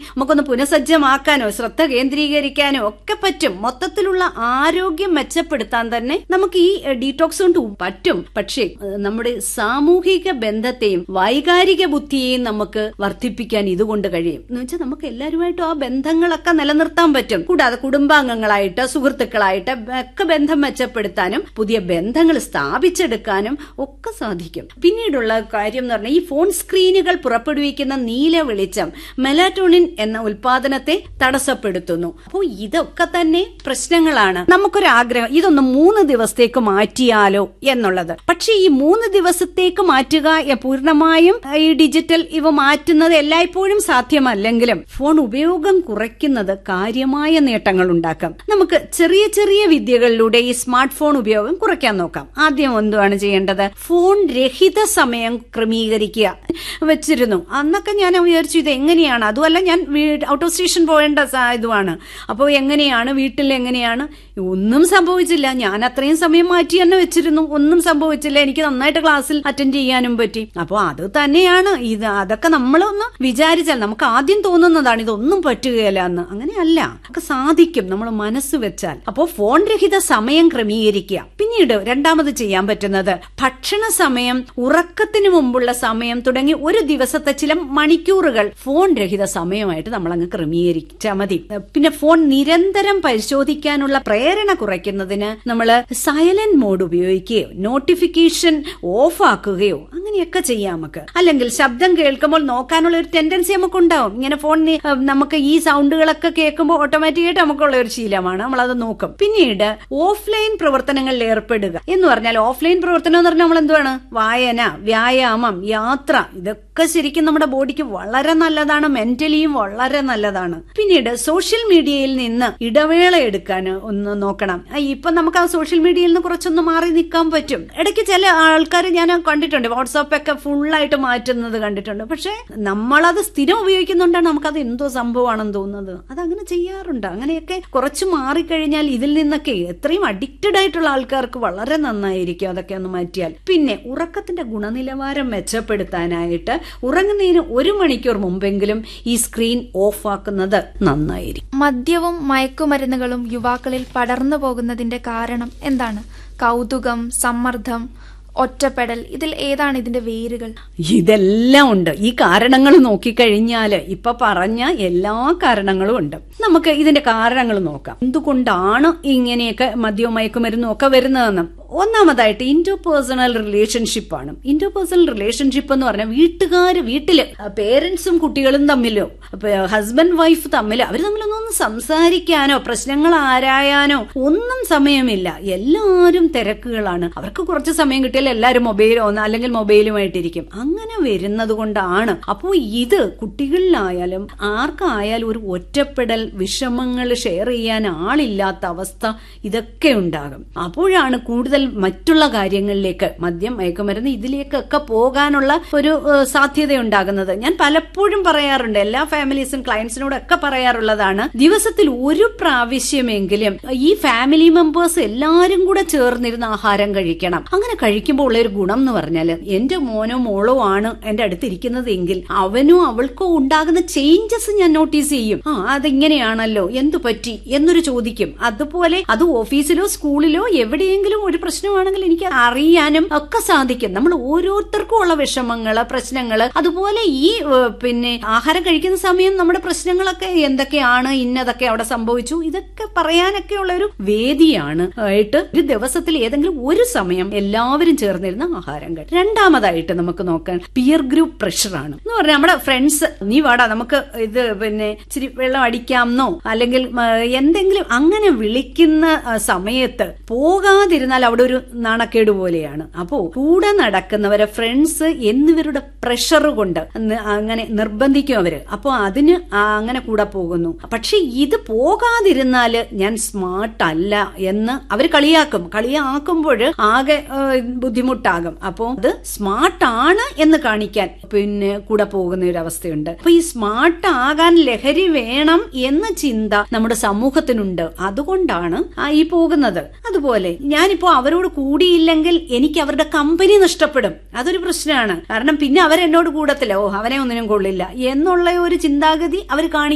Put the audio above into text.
നമുക്കൊന്ന് പുനഃസജ്ജമാക്കാനോ ശ്രദ്ധ കേന്ദ്രീകരിക്കാനോ ഒക്കെ പറ്റും മൊത്തത്തിലുള്ള ആരോഗ്യം മെച്ചപ്പെടുത്താൻ തന്നെ നമുക്ക് ഈ ഡീടോക്സ് കൊണ്ട് പറ്റും പക്ഷേ ഏഹ്, നമ്മുടെ സാമൂഹിക ബന്ധത്തെയും വൈകാരിക ബുദ്ധിയെയും നമുക്ക് വർദ്ധിപ്പിക്കാൻ ഇതുകൊണ്ട് കഴിയും എന്ന് വെച്ചാൽ നമുക്ക് എല്ലാവരുമായിട്ടും ആ ബന്ധങ്ങളൊക്കെ നിലനിർത്താൻ പറ്റും കൂടാതെ കുടുംബാംഗങ്ങളായിട്ട് സുഹൃത്തുക്കളായിട്ട് ഒക്കെ ബന്ധം മെച്ചപ്പെടുത്താനും പുതിയ ബന്ധങ്ങൾ സ്ഥാപിച്ചെടുക്കാനും ഒക്കെ സാധിക്കും പിന്നീടുള്ള കാര്യം എന്ന് പറഞ്ഞാൽ ഈ ഫോൺ സ്ക്രീനുകൾ പുറപ്പെടുവിക്കുന്ന നീല വെളിച്ചം മെലാറ്റോണിൻ എന്ന ഉൽപാദനത്തെ തടസ്സപ്പെടുത്തുന്നു അപ്പോൾ ഇതൊക്കെ തന്നെ പ്രശ്നങ്ങളാണ് നമുക്കൊരു ആഗ്രഹം ഇതൊന്ന് മൂന്ന് ദിവസത്തേക്ക് മാറ്റിയാലോ എന്നുള്ളത് പക്ഷേ ഈ മൂന്ന് ദിവസത്തേക്ക് മാറ്റുക എ- പൂർണ്ണമായും ഈ ഡിജിറ്റൽ ഇവ മാറ്റുന്നത് എല്ലായ്പ്പോഴും സാധ്യമല്ലെങ്കിലും ഫോൺ ഉപയോഗം കുറയ്ക്കുന്നത് കാര്യമായ നേട്ടങ്ങൾ ഉണ്ടാക്കാം നമുക്ക് ചെറിയ ചെറിയ വിദ്യകളിലൂടെ ഈ സ്മാർട്ട് ഫോൺ ഉപയോഗം കുറയ്ക്കാൻ നോക്കാം ആദ്യം എന്തുവാണ് ചെയ്യേണ്ടത് ഫോൺ രഹിത സമയം ക്രമീകരിക്കുക വെച്ചിരുന്നു അന്നൊക്കെ ഞാൻ വിചാരിച്ചു ഇത് എങ്ങനെയാണ് അതുമല്ല ഞാൻ ഔട്ട് ഓഫ് സ്റ്റേഷൻ പോകേണ്ട സ- ഇതുമാണ് അപ്പോൾ എങ്ങനെയാണ് വീട്ടിൽ എങ്ങനെയാണ് ഒന്നും സംഭവിച്ചില്ല ഞാൻ അത്രയും സമയം മാറ്റി തന്നെ വെച്ചിരുന്നു ഒന്നും സംഭവിച്ചില്ല എനിക്ക് നന്നായിട്ട് ക്ലാസ്സിൽ അറ്റൻഡ് ചെയ്യാനും പറ്റി അപ്പോൾ അത് തന്നെയാണ് ഇത് അതൊക്കെ നമ്മളൊന്ന് വിചാരിച്ചാൽ നമുക്ക് ആദ്യം തോന്നുന്നതാണ് ഇതൊന്നും പറ്റുകയില്ല എന്ന് അങ്ങനെയല്ല ഒക്കെ സാധിക്കും നമ്മൾ മനസ്സ് വെച്ചാൽ അപ്പോൾ ഫോൺ രഹിത സമയം ക്രമീകരിക്കുക പിന്നീട് രണ്ടാമത് ചെയ്യാൻ പറ്റുന്നത് ഭക്ഷണ സമയം ഉറക്കത്തിന് മുമ്പുള്ള സമയം തുടങ്ങി ഒരു ദിവസത്തെ ചില മണിക്കൂറുകൾ ഫോൺ രഹിത സമയമായിട്ട് നമ്മൾ അങ്ങ് ക്രമീകരിച്ചാൽ മതി പിന്നെ ഫോൺ നിരന്തരം പരിശോധിക്കാനുള്ള പ്രേരണ കുറയ്ക്കുന്നതിന് നമ്മൾ സൈലന്റ് മോഡ് ഉപയോഗിക്കുകയോ നോട്ടിഫിക്കേഷൻ ഓഫ് ആക്കുകയോ അങ്ങനെയൊക്കെ ചെയ്യാം നമുക്ക് അല്ലെങ്കിൽ ശബ്ദം കേൾക്കുമ്പോൾ നോക്കാനുള്ള ഒരു ടെൻഡൻസി നമുക്ക് ഉണ്ടാവും ഇങ്ങനെ ഫോൺ നമുക്ക് ഈ സൗണ്ടുകളൊക്കെ കേൾക്കുമ്പോൾ ഓട്ടോമാറ്റിക്കായിട്ട് നമുക്കുള്ള ഒരു ശീലമാണ് നമ്മളത് നോക്കും പിന്നീട് ഓഫ്ലൈൻ പ്രവർത്തനങ്ങളിൽ ഏർപ്പെടുക എന്ന് പറഞ്ഞാൽ ഓഫ്ലൈൻ പ്രവർത്തനം എന്ന് പറഞ്ഞാൽ നമ്മൾ എന്തുവാണ് വായന വ്യായാമം യാത്ര ഇതൊക്കെ ശരിക്കും നമ്മുടെ ബോഡിക്ക് വളരെ നല്ലതാണ് മെന്റലിയും വളരെ നല്ലതാണ് പിന്നീട് സോഷ്യൽ മീഡിയയിൽ നിന്ന് ഇടവേള എടുക്കാൻ ഒന്ന് നോക്കണം ആ, ഇപ്പൊ നമുക്ക് ആ സോഷ്യൽ മീഡിയയിൽ നിന്ന് കുറച്ചൊന്ന് മാറി നിൽക്കാൻ പറ്റും ഇടയ്ക്ക് ചില ആൾക്കാർ ഞാൻ കണ്ടിട്ടുണ്ട് വാട്സാപ്പ് ഒക്കെ ഫുള്ളായിട്ട് മാറ്റുന്നത് കണ്ടിട്ടുണ്ട് പക്ഷെ നമ്മളത് സ്ഥിരം ഉപയോഗിക്കുന്നുണ്ടാണ് നമുക്കത് എന്തോ സംഭവമാണെന്ന് തോന്നുന്നത് അതങ്ങനെ ചെയ്യാറുണ്ട് അങ്ങനെയൊക്കെ കുറച്ച് മാറിക്കഴിഞ്ഞാൽ ഇതിൽ നിന്നൊക്കെ എത്രയും അഡിക്റ്റഡ് ആയിട്ടുള്ള ആൾക്കാർക്ക് വളരെ നന്നായിരിക്കും അതൊക്കെ ഒന്ന് മാറ്റിയാൽ പിന്നെ ഉറക്കത്തിന്റെ ഗുണനിലവാരം മെച്ചപ്പെടുത്താനായിട്ട് ഉറങ്ങുന്നതിന് ഒരു മണിക്കൂർ മുമ്പെങ്കിലും ഈ സ്ക്രീൻ ഓഫ് ആക്കുന്നത് നന്നായിരിക്കും മദ്യവും മയക്കുമരുന്നുകളും യുവാക്കളിൽ പടർന്നു പോകുന്നതിന്റെ കാരണം എന്താണ് കൗതുകം സമ്മർദ്ദം ഒറ്റപ്പെടൽ ഇതിൽ ഏതാണ് ഇതിന്റെ വേരുകൾ ഇതെല്ലാം ഉണ്ട് ഈ കാരണങ്ങൾ നോക്കിക്കഴിഞ്ഞാല് ഇപ്പൊ പറഞ്ഞ എല്ലാ കാരണങ്ങളും ഉണ്ട് നമുക്ക് ഇതിന്റെ കാരണങ്ങൾ നോക്കാം എന്തുകൊണ്ടാണ് ഇങ്ങനെയൊക്കെ മദ്യവും മയക്കുമരുന്നും ഒക്കെ വരുന്നതെന്ന് ഒന്നാമതായിട്ട് ഇന്റർ പേഴ്സണൽ റിലേഷൻഷിപ്പ് ആണ് ഇന്റർ പേഴ്സണൽ റിലേഷൻഷിപ്പ് എന്ന് പറഞ്ഞാൽ വീട്ടുകാര് വീട്ടില് പേരൻസും കുട്ടികളും തമ്മിലോ ഹസ്ബൻഡ് വൈഫ് തമ്മിൽ അവർ തമ്മിലൊന്നും സംസാരിക്കാനോ പ്രശ്നങ്ങൾ ആരായാനോ ഒന്നും സമയമില്ല എല്ലാവരും തിരക്കുകളാണ് അവർക്ക് കുറച്ച് സമയം കിട്ടിയാൽ എല്ലാവരും മൊബൈലോ അല്ലെങ്കിൽ മൊബൈലുമായിട്ടിരിക്കും അങ്ങനെ വരുന്നത് കൊണ്ടാണ് അപ്പോൾ ഇത് കുട്ടികളിലായാലും ആർക്കായാലും ഒരു ഒറ്റപ്പെടൽ വിഷമങ്ങൾ ഷെയർ ചെയ്യാൻ ആളില്ലാത്ത അവസ്ഥ ഇതൊക്കെ ഉണ്ടാകും അപ്പോഴാണ് കൂടുതൽ മറ്റുള്ള കാര്യങ്ങളിലേക്ക് മദ്യം മയക്കുമരുന്ന് ഇതിലേക്കൊക്കെ പോകാനുള്ള ഒരു ഏഹ്, സാധ്യതയുണ്ടാകുന്നത് ഞാൻ പലപ്പോഴും പറയാറുണ്ട് എല്ലാ ഫാമിലീസും ക്ലയൻസിനോടൊക്കെ പറയാറുള്ളതാണ് ദിവസത്തിൽ ഒരു പ്രാവശ്യമെങ്കിലും ഈ ഫാമിലി മെമ്പേഴ്സ് എല്ലാവരും കൂടെ ചേർന്നിരുന്ന് ആഹാരം കഴിക്കണം അങ്ങനെ കഴിക്കുമ്പോൾ ഉള്ള ഒരു ഗുണം എന്ന് പറഞ്ഞാൽ എന്റെ മോനോ മോളോ ആണ് എന്റെ അടുത്തിരിക്കുന്നത് എങ്കിൽ അവനോ അവൾക്കോ ഉണ്ടാകുന്ന ചേഞ്ചസ് ഞാൻ നോട്ടീസ് ചെയ്യും ആ അതിങ്ങനെയാണല്ലോ എന്തു പറ്റി എന്നൊരു ചോദിക്കും അതുപോലെ അത് ഓഫീസിലോ സ്കൂളിലോ എവിടെയെങ്കിലും ഒരു പ്രശ്നമാണെങ്കിൽ എനിക്ക് അറിയാനും ഒക്കെ സാധിക്കും നമ്മൾ ഓരോരുത്തർക്കും ഉള്ള വിഷമങ്ങള് പ്രശ്നങ്ങള് അതുപോലെ ഈ ഏഹ്, പിന്നെ ആഹാരം കഴിക്കുന്ന സമയം നമ്മുടെ പ്രശ്നങ്ങളൊക്കെ എന്തൊക്കെയാണ് ഇന്നതൊക്കെ അവിടെ സംഭവിച്ചു ഇതൊക്കെ പറയാനൊക്കെ ഉള്ള ഒരു വേദിയാണ് ആയിട്ട് ഒരു ദിവസത്തിൽ ഏതെങ്കിലും ഒരു സമയം എല്ലാവരും ചേർന്നിരുന്ന ആഹാരം കഴിക്കും രണ്ടാമതായിട്ട് നമുക്ക് നോക്കാൻ പിയർ ഗ്രൂപ്പ് പ്രഷറാണ് എന്ന് പറഞ്ഞാൽ നമ്മുടെ ഫ്രണ്ട്സ് നീ വാടാ നമുക്ക് ഇത് പിന്നെ ഇച്ചിരി വെള്ളം അടിക്കാമെന്നോ അല്ലെങ്കിൽ മ, എന്തെങ്കിലും അങ്ങനെ വിളിക്കുന്ന ആ, സമയത്ത് പോകാതിരുന്നാൽ അവിടെ ഒരു നാണക്കേട് പോലെയാണ് അപ്പോ കൂടെ നടക്കുന്നവരെ ഫ്രണ്ട്സ് എന്നിവരുടെ പ്രഷർ കൊണ്ട് ന- അങ്ങനെ നിർബന്ധിക്കും അവര് അപ്പോ അതിന് ആ അങ്ങനെ കൂടെ പോകുന്നു പക്ഷെ ഇത് പോകാതിരുന്നാല് ഞാൻ സ്മാർട്ട് അല്ല എന്ന് അവർ കളിയാക്കും കളിയാക്കുമ്പോൾ ആകെ ഏഹ്, ബുദ്ധിമുട്ടാകും അപ്പോ അത് സ്മാർട്ട് ആണ് എന്ന് കാണിക്കാൻ പിന്നെ കൂടെ പോകുന്ന ഒരു അവസ്ഥയുണ്ട് അപ്പൊ ഈ സ്മാർട്ട് ആകാൻ ലഹരി വേണം എന്ന ചിന്ത നമ്മുടെ സമൂഹത്തിനുണ്ട് അതുകൊണ്ടാണ് ആ ഈ പോകുന്നത് അതുപോലെ ഞാനിപ്പോ അവരോട് കൂടിയില്ലെങ്കിൽ എനിക്ക് അവരുടെ കമ്പനി നഷ്ടപ്പെടും അതൊരു പ്രശ്നമാണ് കാരണം പിന്നെ അവരെന്നോട് കൂടത്തില്ല ഓ അവനെ ഒന്നിനും കൊള്ളില്ല എന്നുള്ള ഒരു ചിന്താഗതി അവർ കാണിക്കും